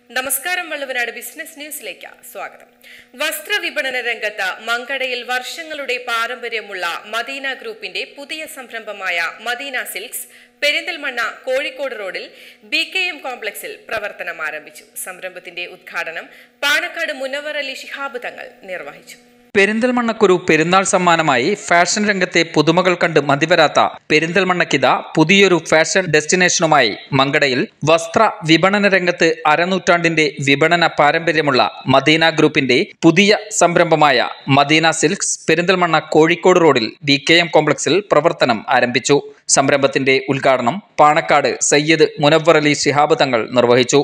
നമസ്കാരം വള്ളുവനാട് ബിസിനസ് ന്യൂസിലേക്ക് സ്വാഗതം വസ്ത്രവിപണന രംഗത്ത് മങ്കടയിൽ വർഷങ്ങളുടെ പാരമ്പര്യമുള്ള മദീന ഗ്രൂപ്പിന്റെ പുതിയ സംരംഭമായ മദീന സിൽക്സ് പെരിന്തൽമണ്ണ കോഴിക്കോട് റോഡിൽ ബി കെ എം കോംപ്ലക്സിൽ പ്രവർത്തനം ആരംഭിച്ചു സംരംഭത്തിന്റെ ഉദ്ഘാടനം പാണക്കാട് മുനവർ അലി ശിഹാബ് തങ്ങൾ നിർവഹിച്ചു പെരിന്തൽമണ്ണക്കൊരു പെരുന്നാൾ സമ്മാനമായി ഫാഷൻ രംഗത്തെ പുതുമകൾ കണ്ട് മതിവരാത്ത പെരിന്തൽമണ്ണക്കിത പുതിയൊരു ഫാഷൻ ഡെസ്റ്റിനേഷനുമായി മങ്കടയിൽ വസ്ത്ര വിപണന രംഗത്ത് അരനൂറ്റാണ്ടിന്റെ വിപണന പാരമ്പര്യമുള്ള മദീന ഗ്രൂപ്പിന്റെ പുതിയ സംരംഭമായ മദീന സിൽക്സ് പെരിന്തൽമണ്ണ കോഴിക്കോട് റോഡിൽ ബി കെ എം കോംപ്ലക്സിൽ പ്രവർത്തനം ആരംഭിച്ചു സംരംഭത്തിന്റെ ഉദ്ഘാടനം പാണക്കാട് സയ്യിദ് മുനവ്വർ അലി ശിഹാബ് തങ്ങൾ നിർവഹിച്ചു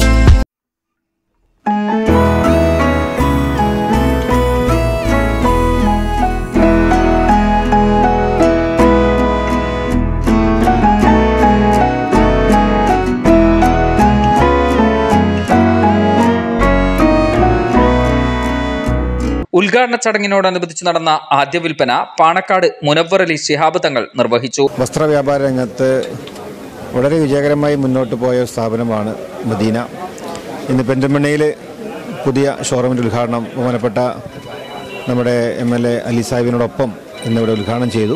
ഉദ്ഘാടന ചടങ്ങിനോടനുബന്ധിച്ച് നടന്ന ആദ്യ വിൽപ്പന പാണക്കാട് മുനവ്വർ അലി ശിഹാബ് തങ്ങൾ നിർവഹിച്ചു വസ്ത്രവ്യാപാര രംഗത്ത് വളരെ വിജയകരമായി മുന്നോട്ട് പോയ ഒരു സ്ഥാപനമാണ് മദീന ഇന്ന് പെരിന്തൽമണ്ണയിൽ പുതിയ ഷോറൂമിൻ്റെ ഉദ്ഘാടനം ബഹുമാനപ്പെട്ട നമ്മുടെ എം എൽ എ അലി സാഹിബിനോടൊപ്പം ഇന്നിവിടെ ഉദ്ഘാടനം ചെയ്തു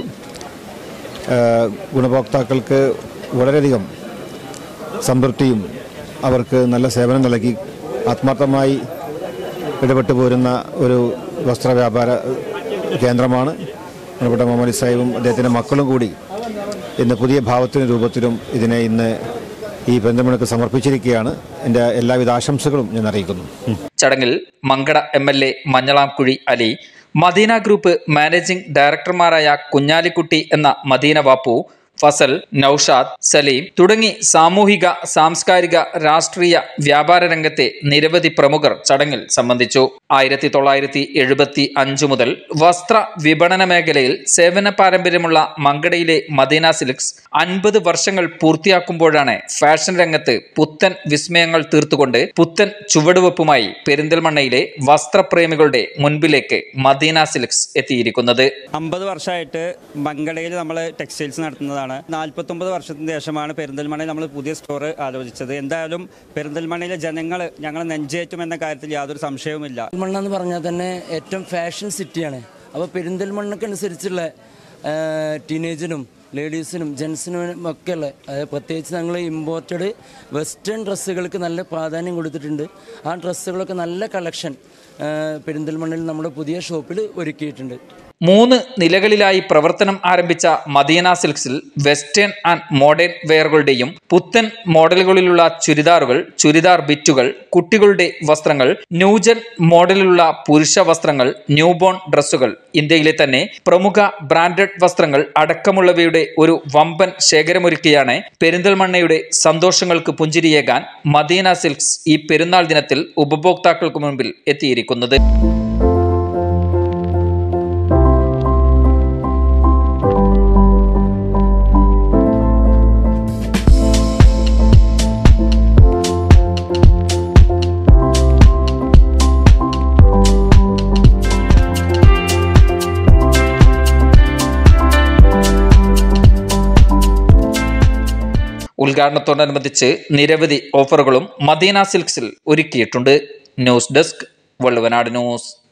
ഏഹ് ഗുണഭോക്താക്കൾക്ക് വളരെയധികം സംതൃപ്തിയും അവർക്ക് നല്ല സേവനം നൽകി ആത്മാർത്ഥമായി ഇടപെട്ട് പോരുന്ന ഒരു വസ്ത്രവ്യാപാര കേന്ദ്രമാണ് ബഹുമാനപ്പെട്ട മുഹമ്മദ് സാഹിബും അദ്ദേഹത്തിൻ്റെ മക്കളും കൂടി ഇന്ന് പുതിയ ഭാവത്തിനും രൂപത്തിലും ഇതിനെ ഇന്ന് ഈ പെരുന്തമണക്ക് സമർപ്പിച്ചിരിക്കുകയാണ് എൻ്റെ എല്ലാവിധ ആശംസകളും ഞാൻ അറിയിക്കുന്നു ചടങ്ങിൽ Mankada M L A Manjalamkuzhi Ali Madina group managing ഡയറക്ടർമാരായ കുഞ്ഞാലിക്കുട്ടി എന്ന മദീന ബാപ്പു ഫസൽ നൌഷാദ് സലീം തുടങ്ങി സാമൂഹിക സാംസ്കാരിക രാഷ്ട്രീയ വ്യാപാര രംഗത്തെ നിരവധി പ്രമുഖർ ചടങ്ങിൽ സംബന്ധിച്ചു ആയിരത്തി തൊള്ളായിരത്തി എഴുപത്തി അഞ്ചു മുതൽ വസ്ത്ര വിപണന മേഖലയിൽ സേവന പാരമ്പര്യമുള്ള മങ്കടയിലെ മദീന സിൽക്സ് അൻപത് വർഷങ്ങൾ പൂർത്തിയാക്കുമ്പോഴാണ് ഫാഷൻ രംഗത്ത് പുത്തൻ വിസ്മയങ്ങൾ തീർത്തുകൊണ്ട് പുത്തൻ ചുവടുവെപ്പുമായി പെരിന്തൽമണ്ണയിലെ വസ്ത്രപ്രേമികളുടെ മുൻപിലേക്ക് മദീന സിൽക്സ് എത്തിയിരിക്കുന്നത് അമ്പത് വർഷമായിട്ട് മംഗളയിൽ നമ്മൾ ടെക്സ്റ്റൈൽസ് നടത്തുന്നതാണ് നാൽപ്പത്തൊമ്പത് വർഷത്തിന് ശേഷമാണ് പെരിന്തൽമണ്ണയിൽ നമ്മൾ പുതിയ സ്റ്റോർ ആലോചിച്ചത് എന്തായാലും പെരിന്തൽമണ്ണയിലെ ജനങ്ങൾ ഞങ്ങൾ നെഞ്ചേറ്റും എന്ന കാര്യത്തിൽ യാതൊരു സംശയവുമില്ല പെരിന്തൽമണ്ണ എന്ന് പറഞ്ഞാൽ തന്നെ ഏറ്റവും ഫാഷൻ സിറ്റിയാണ് അപ്പോൾ പെരിന്തൽമണ്ണക്കനുസരിച്ചുള്ള ടീനേജിനും ലേഡീസിനും ജെൻസിനും ഒക്കെയുള്ള അതായത് പ്രത്യേകിച്ച് ഞങ്ങൾ ഇമ്പോർട്ടഡ് വെസ്റ്റേൺ ഡ്രസ്സുകൾക്ക് നല്ല പ്രാധാന്യം കൊടുത്തിട്ടുണ്ട് ആ ഡ്രസ്സുകളൊക്കെ നല്ല കളക്ഷൻ പെരിന്തൽമണ്ണയിൽ നമ്മുടെ പുതിയ ഷോപ്പിൽ ഒരുക്കിയിട്ടുണ്ട് മൂന്ന് നിലകളിലായി പ്രവർത്തനം ആരംഭിച്ച മദീന സിൽക്സിൽ വെസ്റ്റേൺ ആൻഡ് മോഡേൺ വെയറുകളുടെയും പുത്തൻ മോഡലുകളിലുള്ള ചുരിദാറുകൾ ചുരിദാർ ബിറ്റുകൾ കുട്ടികളുടെ വസ്ത്രങ്ങൾ ന്യൂജൻ മോഡലിലുള്ള പുരുഷ വസ്ത്രങ്ങൾ ന്യൂബോൺ ഡ്രസ്സുകൾ ഇന്ത്യയിലെ തന്നെ പ്രമുഖ ബ്രാൻഡഡ് വസ്ത്രങ്ങൾ അടക്കമുള്ളവയുടെ ഒരു വമ്പൻ ശേഖരമൊരുക്കിയാണ് പെരിന്തൽമണ്ണയുടെ സന്തോഷങ്ങൾക്ക് പുഞ്ചിരിയേകാൻ മദീന സിൽക്സ് ഈ പെരുന്നാൾ ദിനത്തിൽ ഉപഭോക്താക്കൾക്ക് മുൻപിൽ എത്തിയിരിക്കുന്നത് ഉദ്ഘാടനത്തോടനുബന്ധിച്ച് നിരവധി ഓഫറുകളും മദീന സിൽക്സിൽ ഒരുക്കിയിട്ടുണ്ട് ന്യൂസ് ഡെസ്ക് വള്ളുവനാട് ന്യൂസ്